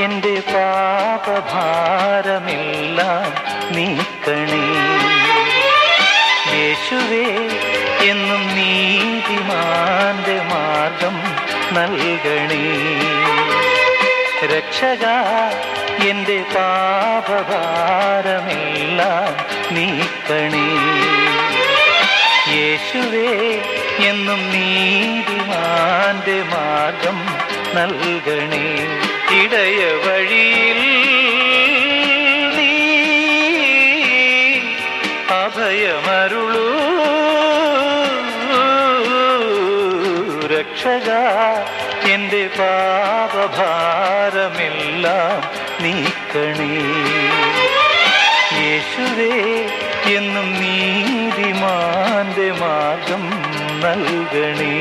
എന്റെ പാപഭാരമെല്ലാം നീക്കണേ യേശുവേ എന്നും നീതിമാന്റെ മാർഗം നൽകണേ രക്ഷക എന്റെ പാപഭാരമെല്ലാം നീക്കണേ യേശുവേ എന്നും നീതിമാന്റെ മാർഗം നൽകണേ ഇടയ വഴിയിൽ നീ അഭയമരുളൂ രക്ഷക എന്റെ പാപഭാരമെല്ലാം നീക്കണേ യേശുവേ എന്നും നീതിമാന്റെ മാർഗം നൽകണേ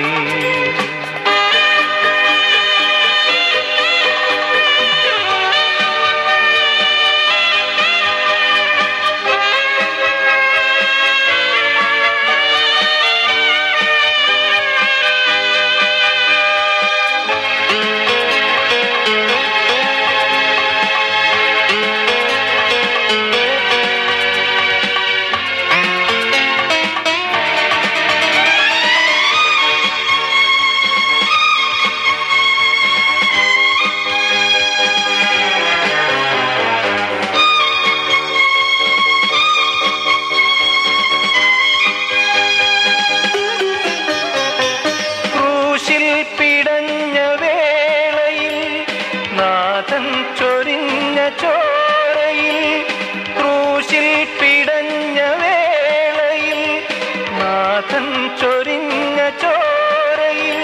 ക്രൂശിൽ പിടഞ്ഞ വേളയിൽ നാഥൻ ചൊരിഞ്ഞ ചോരയിൽ ക്രൂശിൽ പിടഞ്ഞ വേളയിൽ നാഥൻ ചൊരിഞ്ഞ ചോരയിൽ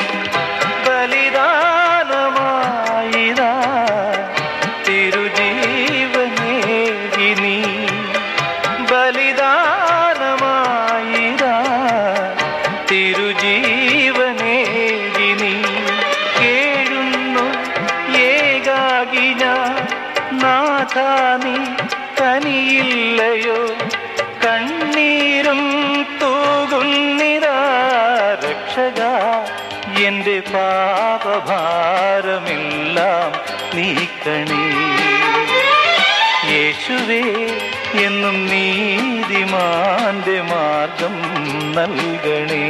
ബലിദാനമായിതാ തിരുജീവനേകി നീ ബലിദാനമായിതാ തിരുജീവനേകി നീ കേഴുന്നു ഏകാകി ഞാൻ നാഥാ നീ തനിയില്ലയോ കണ്ണീരും തൂകുന്നിതാ രക്ഷക എന്റെ പാപഭാരമെല്ലാം നീക്കണേ യേശുവേ എന്നും നീതിമാന്റെ മാർഗം നൽകണേ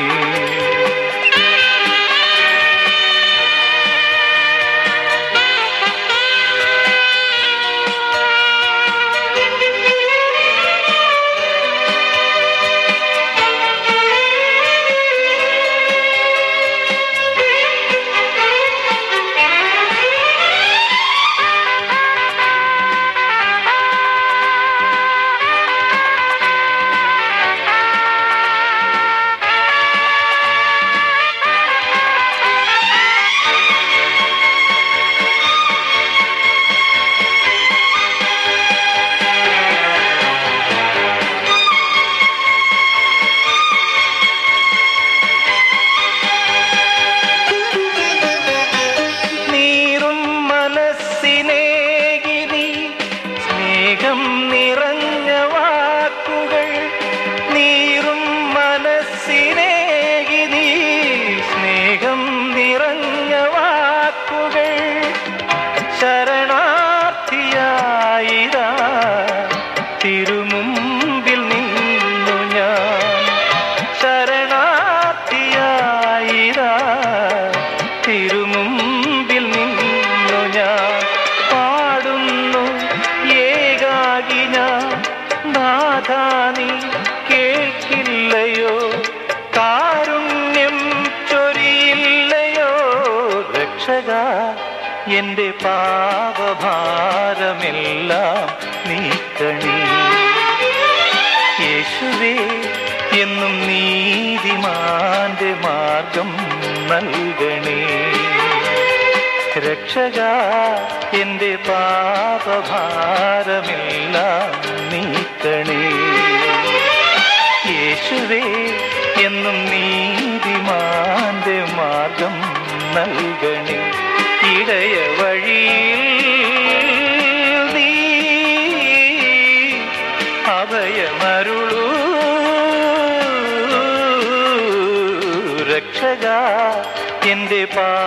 നീറും മനസ്സിനേകിനി സ്നേഹം നിറഞ്ഞ വാക്കുകൾ നീറും മനസ്സിനേകിനി സ്നേഹം നിറഞ്ഞ വാക്കുകൾ ശരണാർത്ഥിയായിരാ തിരുമുമ്പിൽ നിന്നു ഞാൻ ശരണാർത്ഥിയായിരാ തിരുമുമ്പിൽ നിന്നു ഞാൻ പാടുന്നു ഏകാകി ഞാൻ നാഥാ നീ കേൾക്കില്ലയോ കാരുണ്യം ചൊരിയില്ലയോ രക്ഷക എന്റെ പാപഭാരമെല്ലാം നീക്കണേ യേശുവേ എന്നും നീതിമാന്റെ മാർഗം നൽകണേ രക്ഷക എന്റെ പാപഭാരമെല്ലാം നീക്കണേ യേശുവേ എന്നും നീതിമാന്റെ മാർഗം നൽകണേ ഇടയ വഴിയിൽ നീ അഭയമരുളൂ രക്ഷക എന്റെ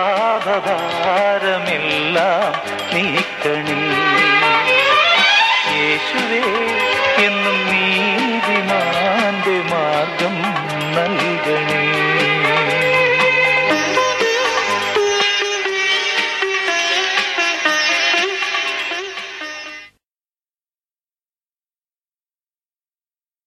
പാപഭാരമെല്ലാം നീക്കണേ യേശുവേ എന്നും നീതിമാന്റെ മാർഗം നൽകണേ